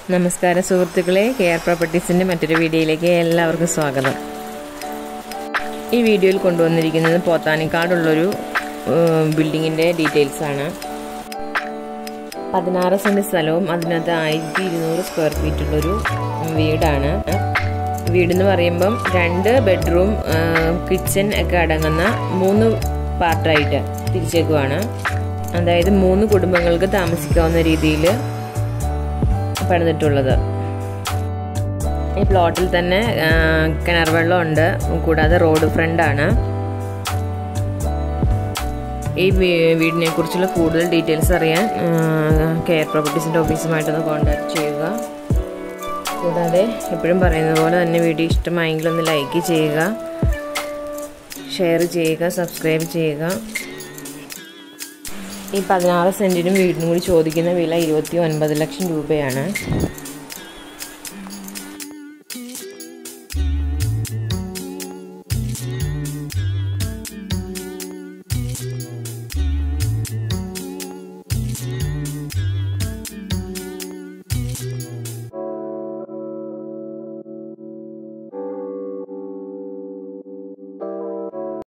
നമസ്കാരം സുഹൃത്തുക്കളെ കെയർ പ്രോപ്പർട്ടീസിൻ്റെ മറ്റൊരു വീഡിയോയിലേക്ക് എല്ലാവർക്കും സ്വാഗതം ഈ വീഡിയോയിൽ കൊണ്ടുവന്നിരിക്കുന്നത് പോത്താനിക്കാടുള്ളൊരു ബിൽഡിങ്ങിൻ്റെ ഡീറ്റെയിൽസ് ആണ് പതിനാറ് സെൻറ്റ് സ്ഥലവും അതിനകത്ത് ആയിരത്തി ഇരുന്നൂറ് സ്ക്വയർ ഫീറ്റുള്ളൊരു വീടാണ് വീടെന്ന് പറയുമ്പം രണ്ട് ബെഡ്റൂം കിച്ചൺ ഒക്കെ അടങ്ങുന്ന മൂന്ന് പാർട്ടായിട്ട് തിരിച്ചേക്കുവാണ് അതായത് മൂന്ന് കുടുംബങ്ങൾക്ക് താമസിക്കാവുന്ന രീതിയിൽ പണിതിട്ടുള്ളത് ഈ പ്ലോട്ടിൽ തന്നെ കിണർ വെള്ളമുണ്ട് കൂടാതെ റോഡ് ഫ്രണ്ടാണ് ഈ വീടിനെ കുറിച്ചുള്ള കൂടുതൽ ഡീറ്റെയിൽസ് അറിയാൻ കെയർ പ്രോപ്പർട്ടീസിൻ്റെ ഓഫീസുമായിട്ടൊന്ന് കോൺടാക്ട് ചെയ്യുക കൂടാതെ എപ്പോഴും പറയുന്ന പോലെ തന്നെ വീഡിയോ ഇഷ്ടമായെങ്കിൽ ഒന്ന് ലൈക്ക് ചെയ്യുക ഷെയർ ചെയ്യുക സബ്സ്ക്രൈബ് ചെയ്യുക ഈ പതിനാറ് സെൻറ്റിനും വീടിനും കൂടി ചോദിക്കുന്ന വില ഇരുപത്തി ഒൻപത് ലക്ഷം രൂപയാണ്